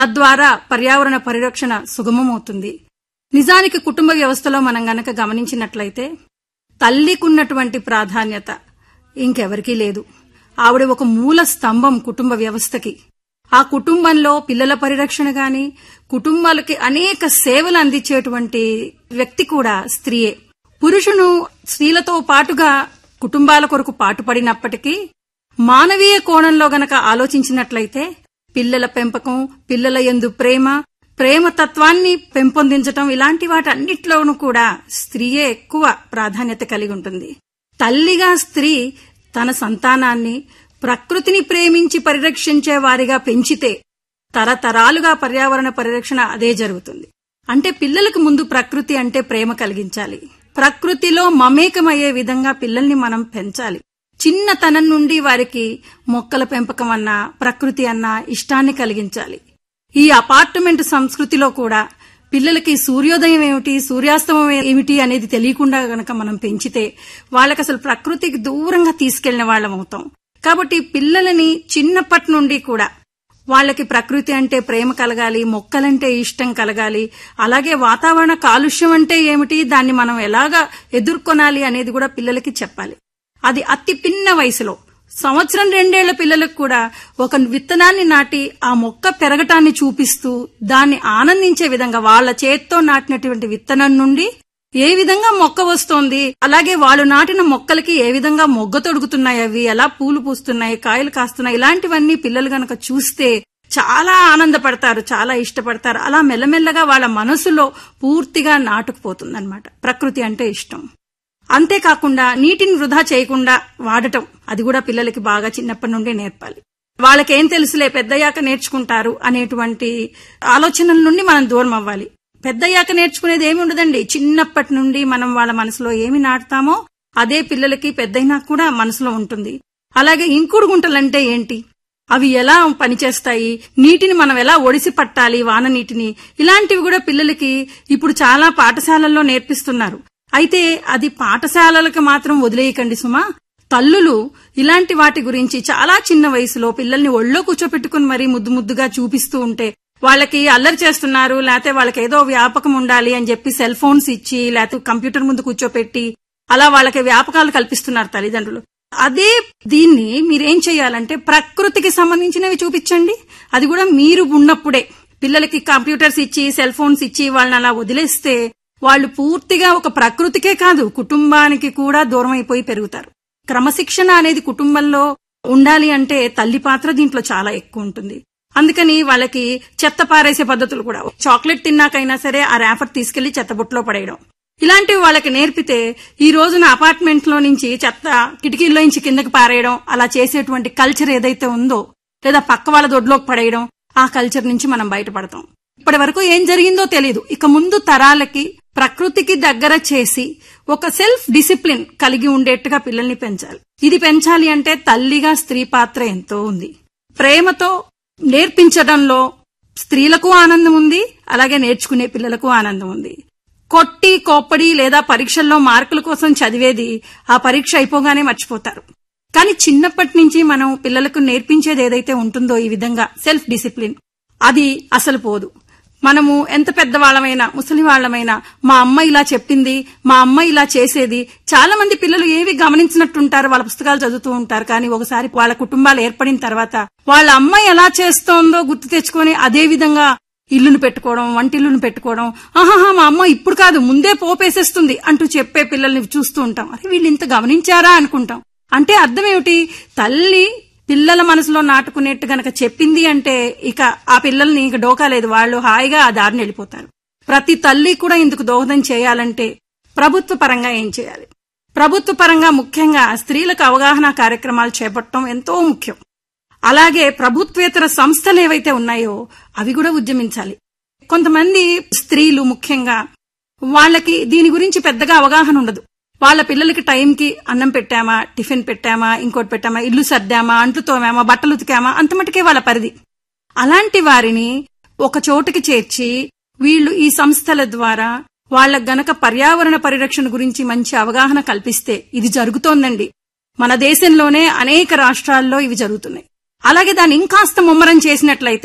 తద్వారా పర్యావరణ పరిరక్షణ సుగమమవుతుంది నిజానికి కుటుంబ వ్యవస్థలో మనం గనక గమనించినట్లయితే తల్లికున్నటువంటి ప్రాధాన్యత ఇంకెవరికీ లేదు ఆవిడ ఒక మూల స్తంభం కుటుంబ వ్యవస్థకి ఆ కుటుంబంలో పిల్లల పరిరక్షణ గాని కుటుంబాలకి అనేక సేవలు అందించేటువంటి వ్యక్తి కూడా స్త్రీయే పురుషును స్త్రీలతో పాటుగా కుటుంబాల కొరకు పాటుపడినప్పటికీ మానవీయ కోణంలో గనక ఆలోచించినట్లయితే పిల్లల పెంపకం పిల్లల యందు ప్రేమ ప్రేమ తత్వాన్ని పెంపొందించటం ఇలాంటి వాటన్నిటిలోనూ కూడా స్త్రీయే ఎక్కువ ప్రాధాన్యత కలిగి ఉంటుంది తల్లిగా స్త్రీ తన సంతానాన్ని ప్రకృతిని ప్రేమించి పరిరక్షించే వారిగా పెంచితే తరతరాలుగా పర్యావరణ పరిరక్షణ అదే జరుగుతుంది అంటే పిల్లలకు ముందు ప్రకృతి అంటే ప్రేమ కలిగించాలి ప్రకృతిలో మమేకమయ్యే విధంగా పిల్లల్ని మనం పెంచాలి చిన్నతనం నుండి వారికి మొక్కల పెంపకం అన్నా ప్రకృతి అన్నా ఇష్టాన్ని కలిగించాలి ఈ అపార్ట్మెంట్ సంస్కృతిలో కూడా పిల్లలకి సూర్యోదయం ఏమిటి సూర్యాస్తమం ఏమిటి అనేది తెలియకుండా గనక మనం పెంచితే వాళ్ళకి అసలు ప్రకృతికి దూరంగా తీసుకెళ్లిన వాళ్ళం అవుతాం కాబట్టి పిల్లలని చిన్నప్పటి నుండి కూడా వాళ్ళకి ప్రకృతి అంటే ప్రేమ కలగాలి మొక్కలంటే ఇష్టం కలగాలి అలాగే వాతావరణ కాలుష్యం అంటే ఏమిటి దాన్ని మనం ఎలాగా ఎదుర్కొనాలి అనేది కూడా పిల్లలకి చెప్పాలి అది అతి పిన్న వయసులో సంవత్సరం రెండేళ్ల పిల్లలకు కూడా ఒక విత్తనాన్ని నాటి ఆ మొక్క పెరగటాన్ని చూపిస్తూ దాన్ని ఆనందించే విధంగా వాళ్ళ చేత్తో నాటినటువంటి విత్తనం నుండి ఏ విధంగా మొక్క వస్తోంది అలాగే వాళ్ళు నాటిన మొక్కలకి ఏ విధంగా మొగ్గ తొడుగుతున్నాయి అవి ఎలా పూలు పూస్తున్నాయి కాయలు కాస్తున్నాయి ఇలాంటివన్నీ పిల్లలు గనక చూస్తే చాలా ఆనందపడతారు చాలా ఇష్టపడతారు అలా మెల్లమెల్లగా వాళ్ళ మనసులో పూర్తిగా నాటుకుపోతుందన్నమాట ప్రకృతి అంటే ఇష్టం అంతేకాకుండా నీటిని వృధా చేయకుండా వాడటం అది కూడా పిల్లలకి బాగా చిన్నప్పటి నుండి నేర్పాలి వాళ్ళకేం తెలుసులే పెద్దయ్యాక నేర్చుకుంటారు అనేటువంటి ఆలోచనల నుండి మనం దూరం అవ్వాలి పెద్దయ్యాక నేర్చుకునేది ఏమి ఉండదండి చిన్నప్పటి నుండి మనం వాళ్ళ మనసులో ఏమి నాటుతామో అదే పిల్లలకి పెద్దయినా కూడా మనసులో ఉంటుంది అలాగే ఇంకుడు గుంటలంటే ఏంటి అవి ఎలా పనిచేస్తాయి నీటిని మనం ఎలా ఒడిసి పట్టాలి వాన నీటిని ఇలాంటివి కూడా పిల్లలకి ఇప్పుడు చాలా పాఠశాలల్లో నేర్పిస్తున్నారు అయితే అది పాఠశాలలకు మాత్రం వదిలేయకండి సుమా తల్లులు ఇలాంటి వాటి గురించి చాలా చిన్న వయసులో పిల్లల్ని ఒళ్ళో కూర్చోపెట్టుకుని మరీ ముద్దు ముద్దుగా చూపిస్తూ ఉంటే వాళ్ళకి అల్లరి చేస్తున్నారు లేకపోతే వాళ్ళకి ఏదో వ్యాపకం ఉండాలి అని చెప్పి సెల్ ఫోన్స్ ఇచ్చి లేకపోతే కంప్యూటర్ ముందు కూర్చోపెట్టి అలా వాళ్ళకి వ్యాపకాలు కల్పిస్తున్నారు తల్లిదండ్రులు అదే దీన్ని మీరేం చేయాలంటే ప్రకృతికి సంబంధించినవి చూపించండి అది కూడా మీరు ఉన్నప్పుడే పిల్లలకి కంప్యూటర్స్ ఇచ్చి సెల్ ఫోన్స్ ఇచ్చి వాళ్ళని అలా వదిలేస్తే వాళ్ళు పూర్తిగా ఒక ప్రకృతికే కాదు కుటుంబానికి కూడా దూరం అయిపోయి పెరుగుతారు క్రమశిక్షణ అనేది కుటుంబంలో ఉండాలి అంటే తల్లి పాత్ర దీంట్లో చాలా ఎక్కువ ఉంటుంది అందుకని వాళ్ళకి చెత్త పారేసే పద్ధతులు కూడా చాక్లెట్ తిన్నాకైనా సరే ఆ ర్యాపర్ తీసుకెళ్లి చెత్తబుట్టలో పడేయడం ఇలాంటివి వాళ్ళకి నేర్పితే ఈ రోజున అపార్ట్మెంట్ లో నుంచి చెత్త కిటికీల్లో నుంచి కిందకి పారేయడం అలా చేసేటువంటి కల్చర్ ఏదైతే ఉందో లేదా పక్క వాళ్ళ దొడ్లోకి పడేయడం ఆ కల్చర్ నుంచి మనం బయటపడతాం ఇప్పటి వరకు ఏం జరిగిందో తెలియదు ఇక ముందు తరాలకి ప్రకృతికి దగ్గర చేసి ఒక సెల్ఫ్ డిసిప్లిన్ కలిగి ఉండేట్టుగా పిల్లల్ని పెంచాలి ఇది పెంచాలి అంటే తల్లిగా స్త్రీ పాత్ర ఎంతో ఉంది ప్రేమతో నేర్పించడంలో స్త్రీలకు ఆనందం ఉంది అలాగే నేర్చుకునే పిల్లలకు ఆనందం ఉంది కొట్టి కోప్పడి లేదా పరీక్షల్లో మార్కుల కోసం చదివేది ఆ పరీక్ష అయిపోగానే మర్చిపోతారు కానీ చిన్నప్పటి నుంచి మనం పిల్లలకు నేర్పించేది ఏదైతే ఉంటుందో ఈ విధంగా సెల్ఫ్ డిసిప్లిన్ అది అసలు పోదు మనము ఎంత పెద్దవాళ్ళమైనా ముసలి వాళ్ళమైనా మా అమ్మ ఇలా చెప్పింది మా అమ్మ ఇలా చేసేది చాలా మంది పిల్లలు ఏవి గమనించినట్టుంటారు వాళ్ళ పుస్తకాలు చదువుతూ ఉంటారు కానీ ఒకసారి వాళ్ళ కుటుంబాలు ఏర్పడిన తర్వాత వాళ్ళ అమ్మ ఎలా చేస్తోందో గుర్తు తెచ్చుకొని అదే విధంగా ఇల్లును పెట్టుకోవడం వంటిల్లును పెట్టుకోవడం ఆహాహా మా అమ్మ ఇప్పుడు కాదు ముందే పోపేసేస్తుంది అంటూ చెప్పే పిల్లల్ని చూస్తూ ఉంటాం అరే వీళ్ళు ఇంత గమనించారా అనుకుంటాం అంటే అర్థం ఏమిటి తల్లి పిల్లల మనసులో నాటుకునేట్టు గనక చెప్పింది అంటే ఇక ఆ పిల్లల్ని ఇక డోకా లేదు వాళ్ళు హాయిగా ఆ దారిని వెళ్ళిపోతారు ప్రతి తల్లి కూడా ఇందుకు దోహదం చేయాలంటే ప్రభుత్వ పరంగా ఏం చేయాలి ప్రభుత్వ పరంగా ముఖ్యంగా స్త్రీలకు అవగాహన కార్యక్రమాలు చేపట్టడం ఎంతో ముఖ్యం అలాగే ప్రభుత్వేతర సంస్థలు ఏవైతే ఉన్నాయో అవి కూడా ఉద్యమించాలి కొంతమంది స్త్రీలు ముఖ్యంగా వాళ్ళకి దీని గురించి పెద్దగా అవగాహన ఉండదు వాళ్ళ పిల్లలకి టైంకి అన్నం పెట్టామా టిఫిన్ పెట్టామా ఇంకోటి పెట్టామా ఇల్లు సర్దామా అంట్లు తోమామా బట్టలు ఉతికామా అంత మటుకే వాళ్ళ పరిధి అలాంటి వారిని ఒక చోటుకి చేర్చి వీళ్ళు ఈ సంస్థల ద్వారా వాళ్ళకు గనక పర్యావరణ పరిరక్షణ గురించి మంచి అవగాహన కల్పిస్తే ఇది జరుగుతోందండి మన దేశంలోనే అనేక రాష్ట్రాల్లో ఇవి జరుగుతున్నాయి అలాగే దాన్ని ఇంకాస్త ముమ్మరం చేసినట్లయితే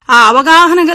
ఆ అవగాహన